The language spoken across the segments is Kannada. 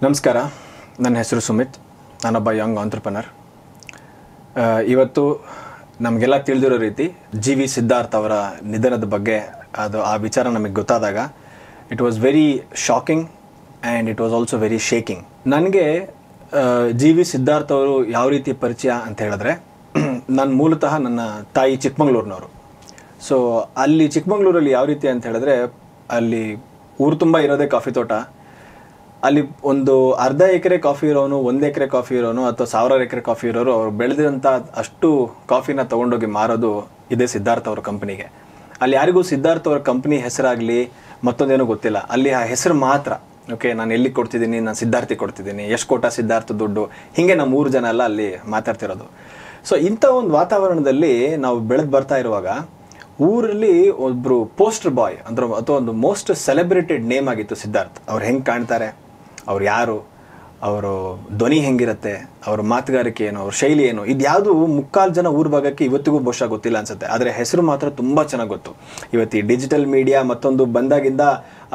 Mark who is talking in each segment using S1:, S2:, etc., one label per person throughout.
S1: ನಮಸ್ಕಾರ ನನ್ನ ಹೆಸರು ಸುಮಿತ್ ನಾನೊಬ್ಬ ಯಂಗ್ ಆಂಟ್ರಪ್ರನರ್ ಇವತ್ತು ನಮಗೆಲ್ಲ ತಿಳಿದಿರೋ ರೀತಿ ಜಿ ವಿ ಸಿದ್ಧಾರ್ಥ್ ಅವರ ನಿಧನದ ಬಗ್ಗೆ ಅದು ಆ ವಿಚಾರ ನಮಗೆ ಗೊತ್ತಾದಾಗ it was very shocking and it was also very shaking ನನಗೆ ಜಿ ವಿ ಸಿದ್ಧಾರ್ಥ್ ಅವರು ಯಾವ ರೀತಿ ಪರಿಚಯ ಅಂತ ಹೇಳಿದ್ರೆ ನಾನು ಮೂಲತಃ ನನ್ನ ತಾಯಿ ಚಿಕ್ಕಮಂಗ್ಳೂರಿನವರು ಸೊ ಅಲ್ಲಿ ಚಿಕ್ಕಮಂಗ್ಳೂರಲ್ಲಿ ಯಾವ ರೀತಿ ಅಂತ ಹೇಳಿದ್ರೆ ಅಲ್ಲಿ ಊರು ತುಂಬ ಇರೋದೇ ಕಾಫಿ ತೋಟ ಅಲ್ಲಿ ಒಂದು ಅರ್ಧ ಎಕರೆ ಕಾಫಿ ಇರೋನು ಒಂದು ಎಕರೆ ಕಾಫಿ ಇರೋನು ಅಥವಾ ಸಾವಿರಾರು ಎಕರೆ ಕಾಫಿ ಇರೋರು ಅವ್ರು ಬೆಳೆದಿರೋಂಥ ಅಷ್ಟು ಕಾಫಿನ ತೊಗೊಂಡೋಗಿ ಮಾರೋದು ಇದೇ ಸಿದ್ಧಾರ್ಥ ಅವ್ರ ಕಂಪ್ನಿಗೆ ಅಲ್ಲಿ ಯಾರಿಗೂ ಸಿದ್ಧಾರ್ಥ ಅವ್ರ ಕಂಪ್ನಿ ಹೆಸರಾಗಲಿ ಮತ್ತೊಂದೇನೋ ಗೊತ್ತಿಲ್ಲ ಅಲ್ಲಿ ಆ ಹೆಸರು ಮಾತ್ರ ಓಕೆ ನಾನು ಎಲ್ಲಿ ಕೊಡ್ತಿದ್ದೀನಿ ನಾನು ಸಿದ್ಧಾರ್ಥಿ ಕೊಡ್ತಿದ್ದೀನಿ ಎಷ್ಟು ಕೋಟ ಸಿದ್ಧಾರ್ಥ ದುಡ್ಡು ಹೀಗೆ ನಮ್ಮ ಮೂರು ಜನ ಎಲ್ಲ ಅಲ್ಲಿ ಮಾತಾಡ್ತಿರೋದು ಸೊ ಇಂಥ ಒಂದು ವಾತಾವರಣದಲ್ಲಿ ನಾವು ಬೆಳೆದು ಬರ್ತಾ ಇರುವಾಗ ಊರಲ್ಲಿ ಒಬ್ರು ಪೋಸ್ಟರ್ ಬಾಯ್ ಅಂದ್ರೆ ಅಥವಾ ಒಂದು ಮೋಸ್ಟ್ ಸೆಲೆಬ್ರೇಟೆಡ್ ನೇಮ್ ಆಗಿತ್ತು ಸಿದ್ಧಾರ್ಥ್ ಅವ್ರು ಹೆಂಗೆ ಕಾಣ್ತಾರೆ ಅವ್ರು ಯಾರು ಅವರು ಧ್ವನಿ ಹೆಂಗಿರುತ್ತೆ ಅವ್ರ ಮಾತುಗಾರಿಕೆ ಏನು ಅವ್ರ ಶೈಲಿ ಏನು ಇದ್ಯಾವುದು ಮುಕ್ಕಾಲು ಜನ ಊರ್ ಭಾಗಕ್ಕೆ ಇವತ್ತಿಗೂ ಬಹುಶಃ ಗೊತ್ತಿಲ್ಲ ಅನ್ಸುತ್ತೆ ಆದರೆ ಹೆಸರು ಮಾತ್ರ ತುಂಬ ಚೆನ್ನಾಗಿ ಗೊತ್ತು ಇವತ್ತು ಈ ಡಿಜಿಟಲ್ ಮೀಡಿಯಾ ಮತ್ತೊಂದು ಬಂದಾಗಿಂದ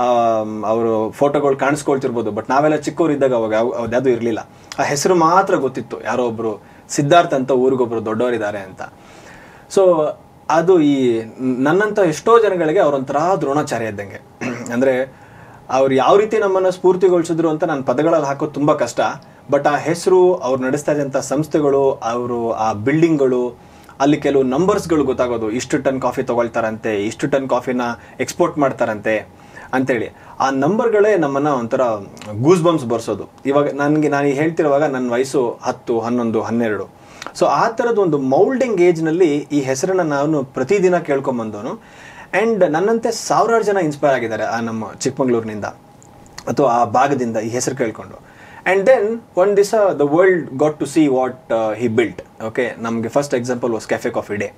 S1: ಅವರು ಫೋಟೋಗಳು ಕಾಣಿಸ್ಕೊಳ್ತಿರ್ಬೋದು ಬಟ್ ನಾವೆಲ್ಲ ಚಿಕ್ಕವ್ರು ಇದ್ದಾಗ ಅವಾಗ ಅದ್ಯಾವುದು ಇರಲಿಲ್ಲ ಆ ಹೆಸರು ಮಾತ್ರ ಗೊತ್ತಿತ್ತು ಯಾರೋ ಒಬ್ರು ಸಿದ್ಧಾರ್ಥ್ ಅಂತ ಊರಿಗೊಬ್ರು ದೊಡ್ಡವರಿದ್ದಾರೆ ಅಂತ ಸೊ ಅದು ಈ ನನ್ನಂಥ ಎಷ್ಟೋ ಜನಗಳಿಗೆ ಅವರೊಂಥರ ದ್ರೋಣಾಚಾರ್ಯ ಇದ್ದಂಗೆ ಅಂದರೆ ಅವ್ರು ಯಾವ ರೀತಿ ನಮ್ಮನ್ನು ಸ್ಫೂರ್ತಿಗೊಳಿಸಿದ್ರು ಅಂತ ನಾನು ಪದಗಳಲ್ಲಿ ಹಾಕೋದು ತುಂಬ ಕಷ್ಟ ಬಟ್ ಆ ಹೆಸರು ಅವ್ರು ನಡೆಸ್ತಾ ಇದ್ದಂಥ ಸಂಸ್ಥೆಗಳು ಅವರು ಆ ಬಿಲ್ಡಿಂಗ್ಗಳು ಅಲ್ಲಿ ಕೆಲವು ನಂಬರ್ಸ್ಗಳು ಗೊತ್ತಾಗೋದು ಇಷ್ಟು ಟನ್ ಕಾಫಿ ತೊಗೊಳ್ತಾರಂತೆ ಇಷ್ಟು ಟನ್ ಕಾಫಿನ ಎಕ್ಸ್ಪೋರ್ಟ್ ಮಾಡ್ತಾರಂತೆ ಅಂತೇಳಿ ಆ ನಂಬರ್ಗಳೇ ನಮ್ಮನ್ನು ಒಂಥರ ಗೂಸ್ ಬಂಪ್ಸ್ ಬರ್ಸೋದು ಇವಾಗ ನನಗೆ ನಾನು ಹೇಳ್ತಿರುವಾಗ ನನ್ನ ವಯಸ್ಸು ಹತ್ತು ಹನ್ನೊಂದು ಹನ್ನೆರಡು ಸೊ ಆ ಥರದ ಒಂದು ಮೌಲ್ಡಿಂಗ್ ಏಜ್ನಲ್ಲಿ ಈ ಹೆಸರನ್ನು ನಾನು ಪ್ರತಿದಿನ ಕೇಳ್ಕೊಂಬಂದವನು ಆ್ಯಂಡ್ ನನ್ನಂತೆ ಸಾವಿರಾರು ಜನ ಇನ್ಸ್ಪೈರ್ ಆಗಿದ್ದಾರೆ ಆ ನಮ್ಮ ಚಿಕ್ಕಮಂಗ್ಳೂರಿನಿಂದ ಅಥವಾ ಆ ಭಾಗದಿಂದ ಈ ಹೆಸರು ಕೇಳ್ಕೊಂಡು ಆ್ಯಂಡ್ ದೆನ್ ಒನ್ ದಿವಸ the world got to see what he built okay ನಮಗೆ first example was Cafe Coffee Day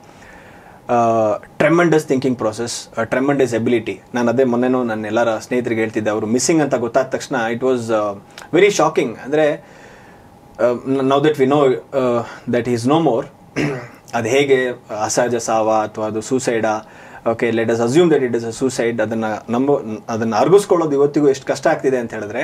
S1: tremendous thinking process tremendous ability ನಾನು ಅದೇ ಮೊನ್ನೆನೂ ನನ್ನ ಎಲ್ಲರ ಸ್ನೇಹಿತರಿಗೆ ಹೇಳ್ತಿದ್ದೆ ಅವರು ಮಿಸ್ಸಿಂಗ್ ಅಂತ ಗೊತ್ತಾದ ತಕ್ಷಣ ಇಟ್ ವಾಸ್ ವೆರಿ ಶಾಕಿಂಗ್ ಅಂದರೆ now that we know that is no more ಅದು ಹೇಗೆ ಅಸಹಜ ಸಾವ ಅಥವಾ ಅದು ಸೂಸೈಡಾ okay let us assume that it is a suicide ಅದನ್ನು ನಂಬ ಅದನ್ನು ಅರ್ಗಿಸ್ಕೊಳ್ಳೋದು ಇವತ್ತಿಗೂ ಎಷ್ಟು ಕಷ್ಟ ಆಗ್ತಿದೆ ಅಂತ ಹೇಳಿದ್ರೆ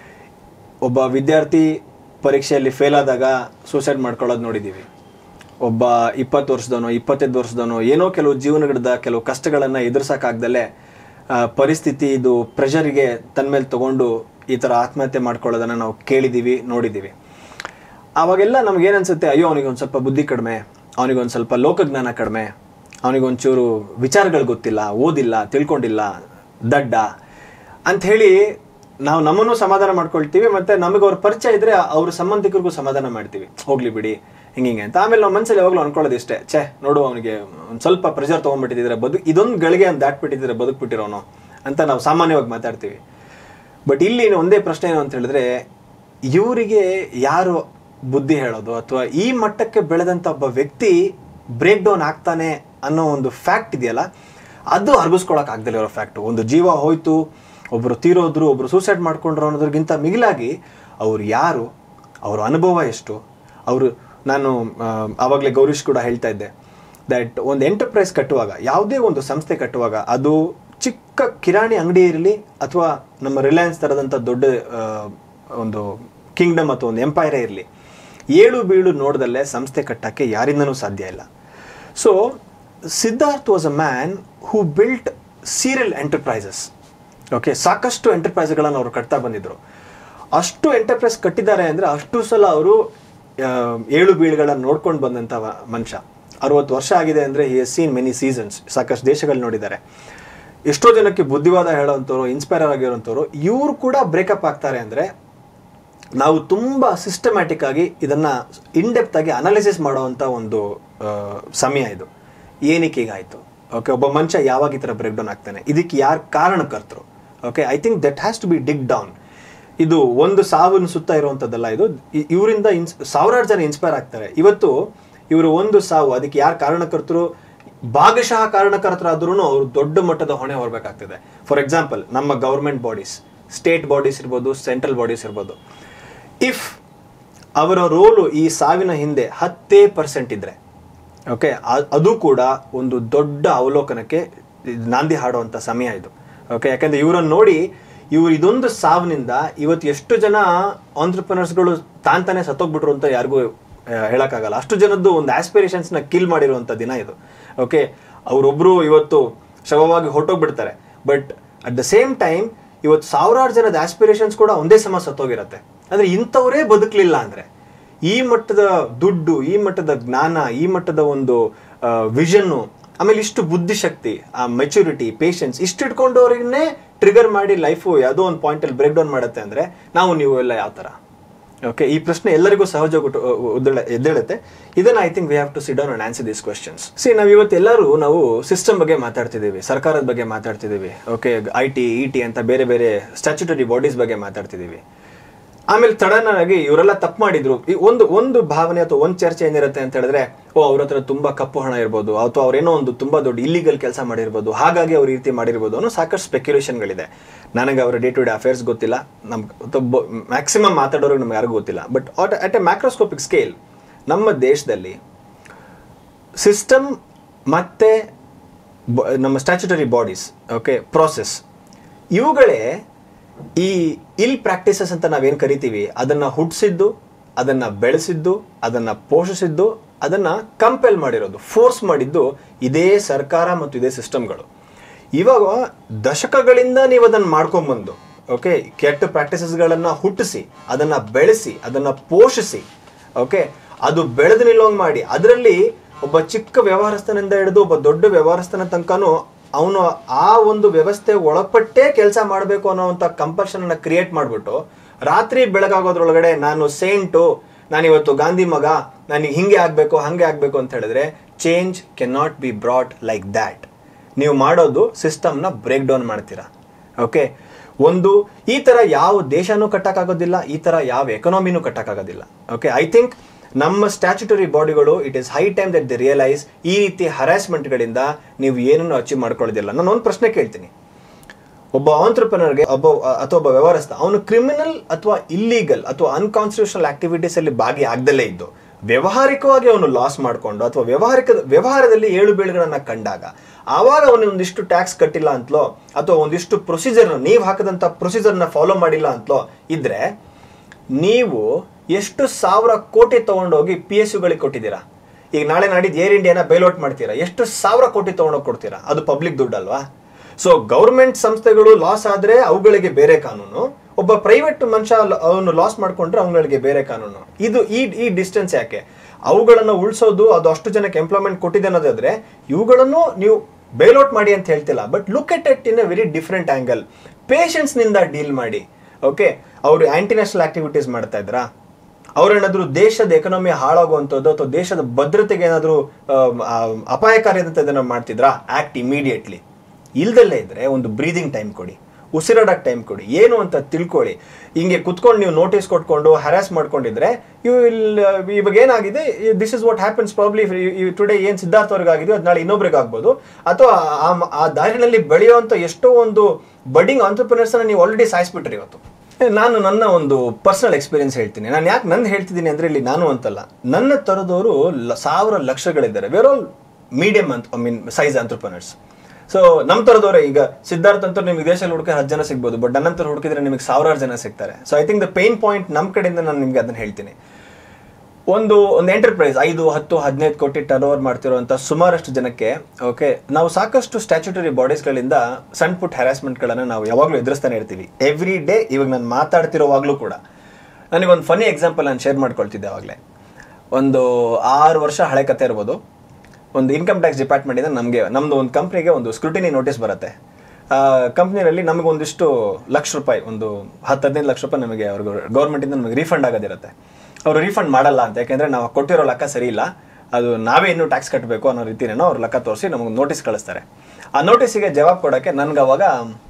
S1: ಒಬ್ಬ ವಿದ್ಯಾರ್ಥಿ ಪರೀಕ್ಷೆಯಲ್ಲಿ ಫೇಲ್ ಆದಾಗ ಸೂಸೈಡ್ ಮಾಡ್ಕೊಳ್ಳೋದು ನೋಡಿದ್ದೀವಿ ಒಬ್ಬ ಇಪ್ಪತ್ತು ವರ್ಷದವನೋ ಇಪ್ಪತ್ತೈದು ವರ್ಷದವನೋ ಏನೋ ಕೆಲವು ಜೀವನಗಳ್ದ ಕೆಲವು ಕಷ್ಟಗಳನ್ನು ಎದುರಿಸೋಕ್ಕಾಗ್ದಲೇ ಪರಿಸ್ಥಿತಿ ಇದು ಪ್ರೆಷರಿಗೆ ತನ್ನ ಮೇಲೆ ತಗೊಂಡು ಈ ಥರ ಆತ್ಮಹತ್ಯೆ ಮಾಡ್ಕೊಳ್ಳೋದನ್ನು ನಾವು ಕೇಳಿದ್ದೀವಿ ನೋಡಿದ್ದೀವಿ ಆವಾಗೆಲ್ಲ ನಮಗೇನು ಅನ್ಸುತ್ತೆ ಅಯ್ಯೋ ಅವನಿಗೊಂದು ಸ್ವಲ್ಪ ಬುದ್ಧಿ ಕಡಿಮೆ ಅವನಿಗೊಂದು ಸ್ವಲ್ಪ ಲೋಕಜ್ಞಾನ ಕಡಿಮೆ ಅವನಿಗೊಂಚೂರು ವಿಚಾರಗಳು ಗೊತ್ತಿಲ್ಲ ಓದಿಲ್ಲ ತಿಳ್ಕೊಂಡಿಲ್ಲ ದಡ್ಡ ಅಂಥೇಳಿ ನಾವು ನಮ್ಮನ್ನು ಸಮಾಧಾನ ಮಾಡ್ಕೊಳ್ತೀವಿ ಮತ್ತು ನಮಗೆ ಅವ್ರ ಪರಿಚಯ ಇದ್ದರೆ ಅವ್ರ ಸಂಬಂಧಿಕರಿಗೂ ಸಮಾಧಾನ ಮಾಡ್ತೀವಿ ಹೋಗ್ಲಿ ಬಿಡಿ ಹಿಂಗೆ ಅಂತ ಆಮೇಲೆ ನಾವು ಮನಸ್ಸಲ್ಲಿ ಯಾವಾಗಲೂ ಅನ್ಕೊಳ್ಳೋದು ಇಷ್ಟೇ ಛೇ ನೋಡು ಅವನಿಗೆ ಒಂದು ಸ್ವಲ್ಪ ಪ್ರೆಷರ್ ತೊಗೊಂಡ್ಬಿಟ್ಟಿದ್ರೆ ಬದುಕು ಇದೊಂದು ಗಳಿಗೆ ಅಂತ ದಾಟ್ಬಿಟ್ಟಿದ್ರೆ ಬದುಕ್ಬಿಟ್ಟಿರೋನು ಅಂತ ನಾವು ಸಾಮಾನ್ಯವಾಗಿ ಮಾತಾಡ್ತೀವಿ ಬಟ್ ಇಲ್ಲಿ ಒಂದೇ ಪ್ರಶ್ನೆ ಏನು ಅಂತ ಹೇಳಿದ್ರೆ ಇವರಿಗೆ ಯಾರು ಬುದ್ಧಿ ಹೇಳೋದು ಅಥವಾ ಈ ಮಟ್ಟಕ್ಕೆ ಬೆಳೆದಂಥ ಒಬ್ಬ ವ್ಯಕ್ತಿ ಬ್ರೇಕ್ ಡೌನ್ ಆಗ್ತಾನೆ ಅನ್ನೋ ಒಂದು ಫ್ಯಾಕ್ಟ್ ಇದೆಯಲ್ಲ ಅದು ಅರ್ಗಿಸ್ಕೊಳಕ್ ಆಗ್ದಲೇ ಇರೋ ಫ್ಯಾಕ್ಟು ಒಂದು ಜೀವ ಹೋಯ್ತು ಒಬ್ಬರು ತೀರೋದ್ರು ಒಬ್ಬರು ಸೂಸೈಡ್ ಮಾಡ್ಕೊಂಡ್ರು ಅನ್ನೋದ್ರಿಗಿಂತ ಮಿಗಿಲಾಗಿ ಅವ್ರು ಯಾರು ಅವ್ರ ಅನುಭವ ಎಷ್ಟು ಅವರು ನಾನು ಆವಾಗಲೇ ಗೌರೀಶ್ ಕೂಡ ಹೇಳ್ತಾ ಇದ್ದೆ ದಟ್ ಒಂದು ಎಂಟರ್ಪ್ರೈಸ್ ಕಟ್ಟುವಾಗ ಯಾವುದೇ ಒಂದು ಸಂಸ್ಥೆ ಕಟ್ಟುವಾಗ ಅದು ಚಿಕ್ಕ ಕಿರಾಣಿ ಅಂಗಡಿ ಇರಲಿ ಅಥವಾ ನಮ್ಮ ರಿಲಯನ್ಸ್ ಥರದಂಥ ದೊಡ್ಡ ಒಂದು ಕಿಂಗ್ಡಮ್ ಅಥವಾ ಒಂದು ಎಂಪೈರೇ ಇರಲಿ ಏಳು ಬೀಳು ನೋಡ್ದಲ್ಲೇ ಸಂಸ್ಥೆ ಕಟ್ಟಕ್ಕೆ ಯಾರಿಂದನೂ ಸಾಧ್ಯ ಇಲ್ಲ so Siddharth was a man who built serial enterprises okay ಸಾಕಷ್ಟು ಎಂಟರ್ಪ್ರೈಸ್ಗಳನ್ನು ಅವರು ಕಟ್ತಾ ಬಂದಿದ್ರು ಅಷ್ಟು ಎಂಟರ್ಪ್ರೈಸ್ ಕಟ್ಟಿದ್ದಾರೆ ಅಂದರೆ ಅಷ್ಟು ಸಲ ಅವರು ಏಳು ಬೀಳುಗಳನ್ನು ನೋಡ್ಕೊಂಡು ಬಂದಂಥ ಮನುಷ್ಯ ಅರವತ್ತು ವರ್ಷ ಆಗಿದೆ ಅಂದರೆ he has seen many seasons ಸಾಕಷ್ಟು ದೇಶಗಳು ನೋಡಿದ್ದಾರೆ ಎಷ್ಟೋ ಜನಕ್ಕೆ ಬುದ್ಧಿವಾದ ಹೇಳೋವಂಥವ್ರು ಇನ್ಸ್ಪೈರ್ ಆಗಿರೋಂಥವ್ರು ಇವರು ಕೂಡ ಬ್ರೇಕಪ್ ಆಗ್ತಾರೆ ಅಂದರೆ ನಾವು ತುಂಬ ಸಿಸ್ಟಮ್ಯಾಟಿಕ್ ಆಗಿ ಇದನ್ನು ಇನ್ಡೆಪ್ತ್ ಆಗಿ ಅನಾಲಿಸಿಸ್ ಮಾಡುವಂಥ ಒಂದು ಸಮಯ ಇದು ಏನಕ್ಕೆ ಹೀಗಾಯಿತು ಓಕೆ ಒಬ್ಬ ಮನುಷ್ಯ ಯಾವಾಗ ಈ ಥರ ಬ್ರೇಕ್ ಡೌನ್ ಆಗ್ತಾನೆ ಇದಕ್ಕೆ ಯಾರು ಕಾರಣಕರ್ತರು okay I think that has to be dig down ಇದು ಒಂದು ಸಾವಿನ ಸುತ್ತ ಇರುವಂಥದ್ದಲ್ಲ ಇದು ಇವರಿಂದ ಇನ್ಸ್ ಸಾವಿರಾರು ಜನ ಇನ್ಸ್ಪೈರ್ ಆಗ್ತಾರೆ ಇವತ್ತು ಇವರು ಒಂದು ಸಾವು ಅದಕ್ಕೆ ಯಾರು ಕಾರಣಕರ್ತರು ಭಾಗಶಃ ಕಾರಣಕರ್ತರಾದ್ರೂ ಅವರು ದೊಡ್ಡ ಮಟ್ಟದ ಹೊಣೆ ಹೊರಬೇಕಾಗ್ತದೆ ಫಾರ್ ಎಕ್ಸಾಂಪಲ್ ನಮ್ಮ ಗೌರ್ಮೆಂಟ್ ಬಾಡೀಸ್ ಸ್ಟೇಟ್ ಬಾಡೀಸ್ ಇರ್ಬೋದು ಸೆಂಟ್ರಲ್ ಬಾಡೀಸ್ ಇರ್ಬೋದು ಇಫ್ ಅವರ ರೋಲು ಈ ಸಾವಿನ ಹಿಂದೆ ಹತ್ತೇ ಪರ್ಸೆಂಟ್ ಇದ್ರೆ ಓಕೆ ಅದು ಕೂಡ ಒಂದು ದೊಡ್ಡ ಅವಲೋಕನಕ್ಕೆ ನಾಂದಿ ಹಾಡುವಂಥ ಸಮಯ ಇದು ಓಕೆ ಯಾಕಂದ್ರೆ ಇವರನ್ನು ನೋಡಿ ಇವ್ರು ಇದೊಂದು ಸಾವಿನಿಂದ ಇವತ್ತು ಎಷ್ಟು ಜನ ಆಂಟ್ರಪ್ರಿನರ್ಸ್ಗಳು ತಾನ್ ತಾನೇ ಸತ್ತೋಗ್ಬಿಟ್ರು ಅಂತ ಯಾರಿಗೂ ಆ, ಹೇಳಕ್ಕಾಗಲ್ಲ ಅಷ್ಟು ಜನದ್ದು ಒಂದು ಆಸ್ಪಿರೇಷನ್ಸ್ನ ಕಿಲ್ ಮಾಡಿರುವಂಥ ದಿನ ಇದು ಓಕೆ ಅವರೊಬ್ಬರು ಇವತ್ತು ಶವವಾಗಿ ಹೊರಟೋಗ್ಬಿಡ್ತಾರೆ but at the same time ಇವತ್ತು ಸಾವಿರಾರು ಜನದ ಆಸ್ಪಿರೇಷನ್ಸ್ ಕೂಡ ಒಂದೇ ಸಮ ಸತ್ತೋಗಿರತ್ತೆ ಅಂದ್ರೆ ಇಂಥವರೇ ಬದುಕಲಿಲ್ಲ ಅಂದ್ರೆ ಈ ಮಟ್ಟದ ದುಡ್ಡು ಈ ಮಟ್ಟದ ಜ್ಞಾನ ಈ ಮಟ್ಟದ ಒಂದು ವಿಷನ್ನು ಆಮೇಲೆ ಇಷ್ಟು ಬುದ್ಧಿಶಕ್ತಿ ಆ ಮೆಚುರಿಟಿ ಪೇಷನ್ಸ್ ಇಷ್ಟು ಇಟ್ಕೊಂಡವ್ರನ್ನೇ ಟ್ರಿಗರ್ ಮಾಡಿ ಲೈಫು ಯಾವುದೋ ಒಂದು ಪಾಯಿಂಟಲ್ಲಿ ಬ್ರೇಕ್ ಡೌನ್ ಮಾಡುತ್ತೆ ಅಂದ್ರೆ ನಾವು ನೀವು ಎಲ್ಲ ಯಾವ ಥರ ಓಕೆ ಈ ಪ್ರಶ್ನೆ ಎಲ್ಲರಿಗೂ ಸಹಜವಾಗಿ ಹುಟ್ಟು- ಉದ್ದೇಳ- ಎದ್ದೇಳುತ್ತೆ ಇದನ್ನ I think we have to sit down and answer these questions see ನಾವು ಇವತ್ತು ಎಲ್ಲರೂ ನಾವು ಸಿಸ್ಟಮ್ ಬಗ್ಗೆ ಮಾತಾಡ್ತಿದ್ದೀವಿ ಸರ್ಕಾರದ ಬಗ್ಗೆ ಮಾತಾಡ್ತಿದ್ದೀವಿ okay I T E T ಅಂತ ಬೇರೆ ಬೇರೆ ಸ್ಟ್ಯಾಚ್ಯುಟರಿ ಬಾಡೀಸ್ ಬಗ್ಗೆ ಮಾತಾಡ್ತಿದ್ದೀವಿ ಆಮೇಲೆ ಸಡನ್ ಆಗಿ ಇವರೆಲ್ಲ ತಪ್ಪು ಮಾಡಿದ್ರು ಈ ಒಂದು ಒಂದು ಭಾವನೆ ಅಥವಾ ಒಂದು ಚರ್ಚೆ ಏನಿರುತ್ತೆ ಅಂತ ಹೇಳಿದ್ರೆ ಓ ಅವ್ರ ಹತ್ರ ತುಂಬಾ ಕಪ್ಪು ಹಣ ಇರ್ಬೋದು ಅಥವಾ ಅವ್ರೇನೋ ಒಂದು ತುಂಬಾ ದೊಡ್ಡ ಇಲ್ಲಿಗಲ್ ಕೆಲಸ ಮಾಡಿರ್ಬೋದು ಹಾಗಾಗಿ ಅವ್ರು ಈ ರೀತಿ ಮಾಡಿರ್ಬೋದು ಅನ್ನೋ ಸಾಕಷ್ಟು ಸ್ಪೆಕ್ಯುಲೇಷನ್ಗಳಿದೆ ನನಗೆ ಅವರ ಡೇ ಟು ಡೇ ಅಫೇರ್ಸ್ ಗೊತ್ತಿಲ್ಲ ನಮ್ಗೆ ಮ್ಯಾಕ್ಸಿಮಮ್ ಮಾತಾಡೋರಿಗೆ ನಮ್ಗೆ ಯಾರಿಗೂ ಗೊತ್ತಿಲ್ಲ but at a macroscopic scale ನಮ್ಮ ದೇಶದಲ್ಲಿ ಸಿಸ್ಟಮ್ ಮತ್ತೆ ಬ- ನಮ್ಮ ಸ್ಟ್ಯಾಚ್ಯುಟರಿ ಬಾಡೀಸ್ ಓಕೆ ಪ್ರಾಸೆಸ್ ಇವುಗಳೇ ಈ ಇಲ್ ಪ್ರಾಕ್ಟೀಸಸ್ ಅಂತ ನಾವೇನು ಕರಿತೀವಿ ಅದನ್ನ ಹುಟ್ಟಿಸಿದ್ದು ಅದನ್ನ ಬೆಳೆಸಿದ್ದು ಅದನ್ನ ಪೋಷಿಸಿದ್ದು ಅದನ್ನ ಕಂಪೆಲ್ ಮಾಡಿರೋದು ಫೋರ್ಸ್ ಮಾಡಿದ್ದು ಇದೇ ಸರ್ಕಾರ ಮತ್ತು ಇದೇ ಸಿಸ್ಟಮ್ಗಳು ಇವಾಗ ದಶಕಗಳಿಂದ ನೀವು ಅದನ್ನ ಮಾಡ್ಕೊಂಬಂದು ಓಕೆ ಕೆಟ್ಟ ಪ್ರಾಕ್ಟೀಸಸ್ಗಳನ್ನ ಹುಟ್ಟಿಸಿ ಅದನ್ನ ಬೆಳೆಸಿ ಅದನ್ನ ಪೋಷಿಸಿ ಓಕೆ ಅದು ಬೆಳೆದು ನಿಲ್ಲೋಂಗ್ ಮಾಡಿ ಅದರಲ್ಲಿ ಒಬ್ಬ ಚಿಕ್ಕ ವ್ಯವಹಾರಸ್ಥನಿಂದ ಹಿಡಿದು ಒಬ್ಬ ದೊಡ್ಡ ವ್ಯವಹಾರಸ್ಥನ ತನಕನೂ ಅವನು ಆ ಒಂದು ವ್ಯವಸ್ಥೆ ಒಳಪಟ್ಟೇ ಕೆಲಸ ಮಾಡಬೇಕು ಅನ್ನೋವಂಥ ಕಂಪಲ್ಷನ್ ಅನ್ನ ಕ್ರಿಯೇಟ್ ಮಾಡಿಬಿಟ್ಟು ರಾತ್ರಿ ಬೆಳಗಾಗೋದ್ರೊಳಗಡೆ ನಾನು ಸೇಂಟು ನಾನಿವತ್ತು ಗಾಂಧಿ ಮಗ ನನಗೆ ಹಿಂಗೆ ಆಗಬೇಕು ಹಾಗೆ ಆಗಬೇಕು ಅಂತ ಹೇಳಿದ್ರೆ change can not be brought like that ನೀವು ಮಾಡೋದು ಸಿಸ್ಟಮ್ನ ಬ್ರೇಕ್ ಡೌನ್ ಮಾಡ್ತೀರಾ ಓಕೆ ಒಂದು ಈ ಥರ ಯಾವ ದೇಶನೂ ಕಟ್ಟಕ್ಕಾಗೋದಿಲ್ಲ ಈ ಥರ ಯಾವ ಎಕನಾಮಿನೂ ಕಟ್ಟಕ್ಕಾಗೋದಿಲ್ಲ ಓಕೆ ಐ ಥಿಂಕ್ ನಮ್ಮ ಸ್ಟ್ಯಾಚ್ಯುಟರಿ ಬಾಡಿಗಳು it is high time that the realise ಈ ರೀತಿ ಹರಾಸ್ಮೆಂಟ್ಗಳಿಂದ ನೀವು ಏನನ್ನು ಅಚೀವ್ ಮಾಡ್ಕೊಳ್ಳೋದಿಲ್ಲ ನಾನು ಒಂದು ಪ್ರಶ್ನೆ ಕೇಳ್ತೀನಿ ಒಬ್ಬ ಆಂಟ್ರಪ್ರನರ್ಗೆ ಒಬ್ಬ ಅಥವಾ ಒಬ್ಬ ವ್ಯವಹಾರಸ್ಥ ಅವನು ಕ್ರಿಮಿನಲ್ ಅಥವಾ ಇಲ್ಲೀಗಲ್ ಅಥವಾ ಅನ್ಕಾನ್ಸ್ಟಿಟ್ಯೂಷನಲ್ ಆಕ್ಟಿವಿಟೀಸ್ ಅಲ್ಲಿ ಭಾಗಿಯಾಗದಲ್ಲೇ ಇದ್ದು ವ್ಯವಹಾರಿಕವಾಗಿ ಅವನು ಲಾಸ್ ಮಾಡಿಕೊಂಡು ಅಥವಾ ವ್ಯವಹಾರಿಕ ವ್ಯವಹಾರದಲ್ಲಿ ಏಳು ಬೀಳುಗಳನ್ನ ಕಂಡಾಗ ಆವಾಗ ಅವನು ಒಂದಿಷ್ಟು ಟ್ಯಾಕ್ಸ್ ಕಟ್ಟಿಲ್ಲ ಅಂತಲೋ ಅಥವಾ ಒಂದಿಷ್ಟು ಪ್ರೊಸೀಜರ್ನ ನೀವು ಹಾಕದಂಥ ಪ್ರೊಸೀಜರ್ನ ಫಾಲೋ ಮಾಡಿಲ್ಲ ಅಂತಲೋ ಇದ್ರೆ ನೀವು ಎಷ್ಟು ಸಾವಿರ ಕೋಟಿ ತಗೊಂಡೋಗಿ ಪಿ ಎಸ್ ಯುಗಳಿಗೆ ಕೊಟ್ಟಿದ್ದೀರಾ ಈಗ ನಾಳೆ ನಾಡಿದ್ದು ಏರ್ ಇಂಡಿಯಾನ ಬೈಲೌಟ್ ಮಾಡ್ತೀರಾ ಎಷ್ಟು ಸಾವಿರ ಕೋಟಿ ತಗೊಂಡೋಗಿ ಕೊಡ್ತೀರಾ ಅದು ಪಬ್ಲಿಕ್ ದುಡ್ಡಲ್ವಾ ಸೊ ಗೌರ್ಮೆಂಟ್ ಸಂಸ್ಥೆಗಳು ಲಾಸ್ ಆದ್ರೆ ಅವುಗಳಿಗೆ ಬೇರೆ ಕಾನೂನು ಒಬ್ಬ ಪ್ರೈವೇಟ್ ಮನುಷ್ಯ ಲ- ಅವನು ಲಾಸ್ ಮಾಡ್ಕೊಂಡ್ರೆ ಅವುಗಳಿಗೆ ಬೇರೆ ಕಾನೂನು ಇದು ಈ ಈ ಡಿಸ್ಟೆನ್ಸ್ ಯಾಕೆ ಅವುಗಳನ್ನು ಉಳಿಸೋದು ಅದು ಅಷ್ಟು ಜನಕ್ಕೆ ಎಂಪ್ಲಾಯ್ಮೆಂಟ್ ಕೊಟ್ಟಿದೆ ಅನ್ನೋದಾದ್ರೆ ಇವುಗಳನ್ನು ನೀವು ಬೈಲೌಟ್ ಮಾಡಿ ಅಂತ ಹೇಳ್ತಿಲ್ಲ but look at at in a very different angle ನಿಂದ ಡೀಲ್ ಮಾಡಿ ಓಕೆ ಅವರು ಆಂಟಿ ನ್ಯಾಷನಲ್ ಆಕ್ಟಿವಿಟೀಸ್ ಮಾಡ್ತಾ ಇದ್ರಾ ಅವ್ರೇನಾದ್ರೂ ದೇಶದ ಎಕನಾಮಿ ಹಾಳಾಗುವಂಥದ್ದು ಅಥವಾ ದೇಶದ ಭದ್ರತೆಗೆ ಏನಾದರೂ ಅಪಾಯಕಾರಿಯಾದಂಥ ಇದನ್ನ ಮಾಡ್ತಿದ್ರಾ ಆಕ್ಟ್ ಇಮಿಡಿಯೇಟ್ಲಿ ಇಲ್ದಲ್ಲೇ ಇದ್ರೆ ಒಂದು ಬ್ರೀದಿಂಗ್ ಟೈಮ್ ಕೊಡಿ ಉಸಿರಾಡಕ್ಕೆ ಟೈಮ್ ಕೊಡಿ ಏನು ಅಂತ ತಿಳ್ಕೊಳ್ಳಿ ಹಿಂಗೆ ಕುತ್ಕೊಂಡು ನೀವು ನೋಟಿಸ್ ಕೊಟ್ಕೊಂಡು ಹ್ಯಾರಾಸ್ ಮಾಡ್ಕೊಂಡಿದ್ರೆ ಯು ವಿಲ್ ಇವಾಗ ಏನಾಗಿದೆ this is what happens probably today ಏನು ಸಿದ್ಧಾರ್ಥ ಅವ್ರಿಗೆ ಆಗಿದೆಯೋ ಅದು ನಾಳೆ ಇನ್ನೊಬ್ರಿಗೆ ಆಗ್ಬೋದು ಅಥವಾ ಆ ಮ- ಆ ದಾರಿನಲ್ಲಿ ಬೆಳೆಯುವಂಥ ಎಷ್ಟೋ ಒಂದು ಬಡ್ಡಿಂಗ್ ಆಂಟ್ರಪ್ರಿನರ್ಸ್ನ ನೀವು ಆಲ್ರೆಡಿ ಸಾಯಿಸ್ಬಿಟ್ರಿ ಇವತ್ತು ನಾನು ನನ್ನ ಒಂದು ಪರ್ಸನಲ್ ಎಕ್ಸ್ಪೀರಿಯನ್ಸ್ ಹೇಳ್ತೀನಿ ನಾನು ಯಾಕೆ ನಂದು ಹೇಳ್ತಿದ್ದೀನಿ ಅಂದರೆ ಇಲ್ಲಿ ನಾನು ಅಂತಲ್ಲ ನನ್ನ ಥರದವರು ಲ- ಸಾವಿರ ಲಕ್ಷಗಳಿದ್ದಾರೆ ವೇರ್ ಆಲ್ ಮೀಡಿಯಂ ಅಂತ I mean size entrepreneurs so ನಮ್ಮ ಥರದವರೇ ಈಗ ಸಿದ್ಧಾರ್ಥ ಅಂತ ನಿಮಗೆ ದೇಶದಲ್ಲಿ ಹುಡುಕಿದ್ರೆ ಹತ್ತು ಜನ ಸಿಗ್ಬೋದು ಬಟ್ ನನ್ನಂತರ ಹುಡುಕಿದ್ರೆ ನಿಮಗೆ ಸಾವಿರಾರು ಜನ ಸಿಗ್ತಾರೆ so I think the pain point ನಮ್ಮ ಕಡೆಯಿಂದ ನಾನು ನಿಮಗೆ ಅದನ್ನು ಹೇಳ್ತೀನಿ ಒಂದು ಒಂದು ಎಂಟರ್ಪ್ರೈಸ್ ಐದು ಹತ್ತು ಹದಿನೈದು ಕೋಟಿ ಟರ್ನ್ ಓವರ್ ಮಾಡ್ತಿರುವಂಥ ಸುಮಾರಷ್ಟು ಜನಕ್ಕೆ ಓಕೆ ನಾವು ಸಾಕಷ್ಟು ಸ್ಟ್ಯಾಚ್ಯುಟರಿ ಬಾಡೀಸ್ಗಳಿಂದ ಸಣ್ಣ ಪುಟ್ಟ ಹ್ಯಾರಾಸ್ಮೆಂಟ್ಗಳನ್ನು ನಾವು ಯಾವಾಗಲೂ ಎದುರಿಸ್ತಾನೆ ಇರ್ತೀವಿ ಎವ್ರಿ ಡೇ ಇವಾಗ ನಾನು ಮಾತಾಡ್ತಿರೋವಾಗಲೂ ಕೂಡ ನನಗೊಂದು ಫನಿ ಎಕ್ಸಾಂಪಲ್ ನಾನು ಶೇರ್ ಮಾಡ್ಕೊಳ್ತಿದ್ದೆ ಆವಾಗಲೇ ಒಂದು ಆರು ವರ್ಷ ಹಳೆ ಕತೆ ಇರ್ಬೋದು ಒಂದು ಇನ್ಕಮ್ ಟ್ಯಾಕ್ಸ್ ಡಿಪಾರ್ಟ್ಮೆಂಟಿಂದ ನಮಗೆ ನಮ್ಮದು ಒಂದು ಕಂಪ್ನಿಗೆ ಒಂದು ಸ್ಕ್ರೂಟಿನಿ ನೋಟಿಸ್ ಬರುತ್ತೆ ಆ ಕಂಪ್ನಿನಲ್ಲಿ ನಮಗೆ ಒಂದಿಷ್ಟು ಲಕ್ಷ ರೂಪಾಯಿ ಒಂದು ಹತ್ತು ಹದಿನೈದು ಲಕ್ಷ ರೂಪಾಯಿ ನಮಗೆ ಅವ್ರಿಗೆ ಗೌರ್ಮೆಂಟಿಂದ ನಮಗೆ ರೀಫಂಡ್ ಆಗೋದಿರುತ್ತೆ ಅವರು ರೀಫಂಡ್ ಮಾಡಲ್ಲ ಅಂತ ಯಾಕೆಂದರೆ ನಾವು ಕೊಟ್ಟಿರೋ ಲೆಕ್ಕ ಸರಿ ಇಲ್ಲ ಅದು ನಾವೇ ಇನ್ನೂ ಟ್ಯಾಕ್ಸ್ ಕಟ್ಟಬೇಕು ಅನ್ನೋ ರೀತಿನೇನೋ ಅವ್ರು ಲೆಕ್ಕ ತೋರಿಸಿ ನಮಗೆ ನೋಟಿಸ್ ಕಳಿಸ್ತಾರೆ ಆ ನೋಟಿಸಿಗೆ ಜವಾಬ್ ಕೊಡೋಕ್ಕೆ ನನಗೆ ಅವಾಗ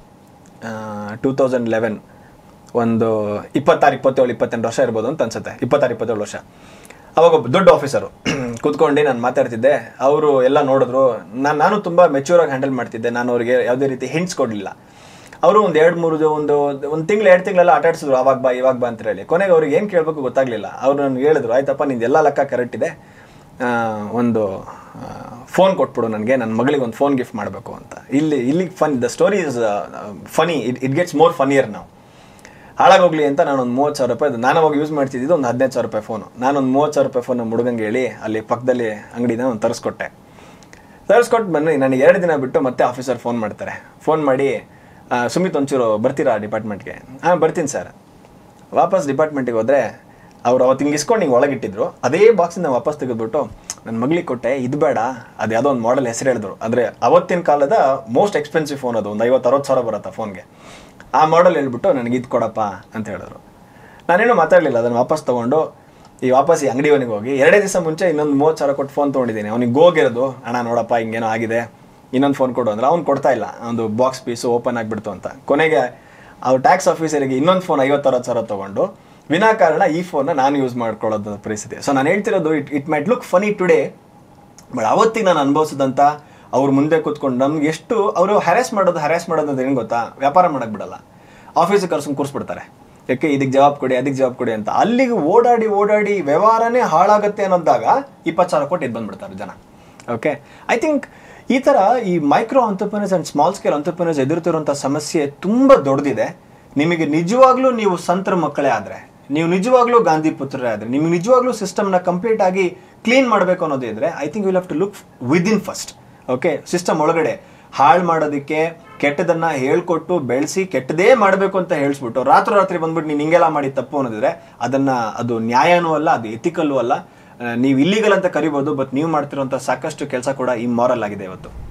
S1: ಟೂ ತೌಸಂಡ್ ಲೆವೆನ್ ಒಂದು ಇಪ್ಪತ್ತಾರು ಇಪ್ಪತ್ತೇಳು ಇಪ್ಪತ್ತೆಂಟು ವರ್ಷ ಇರ್ಬೋದು ಅಂತ ಅನ್ಸುತ್ತೆ ಇಪ್ಪತ್ತಾರು ಇಪ್ಪತ್ತೇಳು ವರ್ಷ ಅವಾಗ ಒಬ್ಬ ದೊಡ್ಡ ಆಫೀಸರು ಕೂತ್ಕೊಂಡು ನಾನು ಮಾತಾಡ್ತಿದ್ದೆ ಅವರು ಎಲ್ಲ ನೋಡಿದ್ರು ನಾನು ನಾನು ತುಂಬ ಮೆಚ್ಯೂರಾಗಿ ಹ್ಯಾಂಡಲ್ ಮಾಡ್ತಿದ್ದೆ ನಾನು ಅವ್ರಿಗೆ ಯಾವುದೇ ರೀತಿ ಹಿಂಟ್ಸ್ ಕೊಡಲಿಲ್ಲ ಅವರು ಒಂದು ಎರಡು ಮೂರು ಒಂದು ಒಂದು ತಿಂಗಳು ಎರಡು ತಿಂಗಳೆಲ್ಲ ಆಟಾಡ್ಸಿದ್ರು ಅವಾಗ ಬಾ ಇವಾಗ ಬಾ ಅಂತ ಹೇಳಿ ಕೊನೆಗೆ ಅವ್ರಿಗೆ ಏನು ಕೇಳಬೇಕು ಗೊತ್ತಾಗಲಿಲ್ಲ ಅವ್ರು ನನಗೆ ಹೇಳಿದ್ರು ಆಯ್ತಪ್ಪ ನಿಂದು ಎಲ್ಲ ಲೆಕ್ಕ ಕರೆಕ್ಟ್ ಇದೆ ಆ, ಒಂದು ಫೋನ್ ಕೊಟ್ಬಿಡು ನನಗೆ ನನ್ನ ಮಗಳಿಗೆ ಒಂದು ಫೋನ್ ಗಿಫ್ಟ್ ಮಾಡಬೇಕು ಅಂತ ಇಲ್ಲಿ ಇಲ್ಲಿ fun the story is funny it it gets more funnier ನಾವು ಹಾಳಾಗೋಗ್ಲಿ ಅಂತ ನಾನು ಒಂದು ಮೂವತ್ತು ಸಾವಿರ ರೂಪಾಯಿ ನಾನು ಅವಾಗ ಯೂಸ್ ಮಾಡ್ತಿದ್ದಿದ್ದು ಒಂದು ಹದಿನೈದು ಸಾವಿರ ರೂಪಾಯಿ ಫೋನು ನಾನು ಒಂದು ಮೂವತ್ತು ಸಾವಿರ ರೂಪಾಯಿ ಫೋನ್ ಹುಡುಗಂಗೆ ಹೇಳಿ ಅಲ್ಲಿ ಪಕ್ಕದಲ್ಲಿ ಅಂಗಡಿನ ಒಂದು ತರಿಸ್ಕೊಟ್ಟೆ ತರಿಸ್ಕೊಟ್ಟು ಬನ್ನಿ ನನಗೆ ಎರಡು ದಿನ ಬಿಟ್ಟು ಮತ್ತೆ ಆಫೀಸರ್ ಫೋನ್ ಮಾಡ್ತಾರೆ ಫೋನ್ ಮಾಡಿ ಆ, ಸುಮಿತ್ ಒಂಚೂರು ಬರ್ತೀರಾ ಡಿಪಾರ್ಟ್ಮೆಂಟ್ಗೆ ಹಾಂ ಬರ್ತೀನಿ ಸರ್ ವಾಪಸ್ ಡಿಪಾರ್ಟ್ಮೆಂಟಿಗೆ ಹೋದರೆ ಅವ್ರು ಅವತ್ತು ಹಿಂಗೆ ಇಸ್ಕೊಂಡು ಹಿಂಗೆ ಒಳಗಿಟ್ಟಿದ್ರು ಅದೇ ಬಾಕ್ಸಿಂದ ವಾಪಸ್ ತೆಗೆದ್ಬಿಟ್ಟು ನನ್ನ ಮಗಳಿಗೆ ಕೊಟ್ಟೆ ಇದು ಬೇಡ ಅದು ಯಾವುದೋ ಒಂದು ಮಾಡೆಲ್ ಹೆಸರು ಹೇಳಿದ್ರು ಆದರೆ ಅವತ್ತಿನ ಕಾಲದ ಮೋಸ್ಟ್ ಎಕ್ಸ್ಪೆನ್ಸಿವ್ ಫೋನ್ ಅದು ಒಂದು ಐವತ್ತು ಅರವತ್ತು ಸಾವಿರ ಬರುತ್ತೆ ಫೋನ್ಗೆ ಆ ಮಾಡೆಲ್ ಹೇಳ್ಬಿಟ್ಟು ನನಗೆ ಇದು ಕೊಡಪ್ಪ ಅಂತ ಹೇಳಿದ್ರು ನಾನೇನು ಮಾತಾಡಲಿಲ್ಲ ಅದನ್ನು ವಾಪಸ್ ತೊಗೊಂಡು ಈ ವಾಪಸ್ ಈ ಅಂಗಡಿಯವನಿಗೆ ಹೋಗಿ ಎರಡೇ ದಿವಸ ಮುಂಚೆ ಇನ್ನೊಂದು ಮೂವತ್ತು ಸಾವಿರ ಕೊಟ್ಟು ಫೋನ್ ತೊಗೊಂಡಿದ್ದೀನಿ ಅವ್ನಿಗೆ ಹೋಗಿರೋದು ಅಣ್ಣ ನೋಡಪ್ಪ ಹಿಂಗೇನೋ ಆಗಿದೆ ಇನ್ನೊಂದು ಫೋನ್ ಕೊಡು ಅಂದ್ರೆ ಅವ್ನು ಕೊಡ್ತಾ ಇಲ್ಲ ಒಂದು ಬಾಕ್ಸ್ ಪೀಸು ಓಪನ್ ಆಗಿಬಿಡ್ತು ಅಂತ ಕೊನೆಗೆ ಅವ್ರು ಟ್ಯಾಕ್ಸ್ ಆಫೀಸರಿಗೆ ಇನ್ನೊಂದು ಫೋನ್ ಐವತ್ತರವತ್ತು ಸಾವಿರ ತೊಗೊಂಡು ವಿನಾಕಾರಣ ಈ ಫೋನ್ನ ನಾನು ಯೂಸ್ ಮಾಡ್ಕೊಳ್ಳೋದು ಪರಿಸ್ಥಿತಿ ಸೊ ನಾನು ಹೇಳ್ತಿರೋದು it it might look funny today but ಅವತ್ತಿಗೆ ನಾನು ಅನುಭವಿಸಿದಂಥ ಅವ್ರು ಮುಂದೆ ಕೂತ್ಕೊಂಡು ನಮ್ಗೆ ಎಷ್ಟು ಅವರು ಹ್ಯಾರೆಸ್ ಮಾಡೋದು ಹ್ಯಾರೆಸ್ ಮಾಡೋದು ಅಂತ ಏನು ಗೊತ್ತಾ ವ್ಯಾಪಾರ ಮಾಡಕ್ಕೆ ಬಿಡಲ್ಲ ಆಫೀಸಿಗೆ ಕರ್ಸ್ಕೊಂಡು ಕೂರಿಸ್ಬಿಡ್ತಾರೆ ಯಾಕೆ ಇದಕ್ಕೆ ಜವಾಬ್ ಕೊಡಿ ಅದಕ್ಕೆ ಜವಾಬ್ ಕೊಡಿ ಅಂತ ಅಲ್ಲಿಗೆ ಓಡಾಡಿ ಓಡಾಡಿ ವ್ಯವಹಾರನೇ ಹಾಳಾಗುತ್ತೆ ಅನ್ನೋದಾಗ ಇಪ್ಪತ್ತು ಸಾವಿರ ಕೊಟ್ಟು ಇದು ಬಂದ್ಬಿಡ್ತಾರೆ ಜನ ಓಕೆ ಐ ಥಿಂಕ್ ಈ ಥರ ಈ micro entrepreneurs and small scale entrepreneurs ಎದುರುತ್ತಿರುವಂಥ ಸಮಸ್ಯೆ ತುಂಬ ದೊಡ್ಡದಿದೆ ನಿಮಗೆ ನಿಜವಾಗ್ಲೂ ನೀವು ಸಂತರ ಮಕ್ಕಳೇ ಆದರೆ ನೀವು ನಿಜವಾಗ್ಲೂ ಗಾಂಧಿ ಪುತ್ರರೇ ಆದರೆ ನಿಮಗೆ ನಿಜವಾಗ್ಲೂ ಸಿಸ್ಟಮ್ನ ಕಂಪ್ಲೀಟ್ ಆಗಿ ಕ್ಲೀನ್ ಮಾಡಬೇಕು ಅನ್ನೋದು ಇದ್ರೆ I think will have to look within first okay system ಒಳಗಡೆ ಹಾಳು ಮಾಡೋದಕ್ಕೆ ಕೆಟ್ಟದನ್ನ ಹೇಳ್ಕೊಟ್ಟು ಬೆಳೆಸಿ ಕೆಟ್ಟದೇ ಮಾಡಬೇಕು ಅಂತ ಹೇಳಿಸ್ಬಿಟ್ಟು ರಾತ್ರಿ ರಾತ್ರಿ ಬಂದ್ಬಿಟ್ಟು ನೀನು ಹಿಂಗೆಲ್ಲ ಮಾಡಿ ತಪ್ಪು ಅನ್ನೋದಿದ್ರೆ ಅದನ್ನ ಅದು ನ್ಯಾಯನೂ ಅಲ್ಲ ಅದು ಎಥಿಕಲ್ಲೂ ಅಲ್ಲ ನೀವು ಇಲ್ಲಿಗಲ್ ಅಂತ ಕರಿಬೋದು ಬಟ್ ನೀವು ಮಾಡ್ತಿರೋಂಥ ಸಾಕಷ್ಟು ಕೆಲಸ ಕೂಡ ಇಮ್ಮಾರಲ್ ಆಗಿದೆ ಇವತ್ತು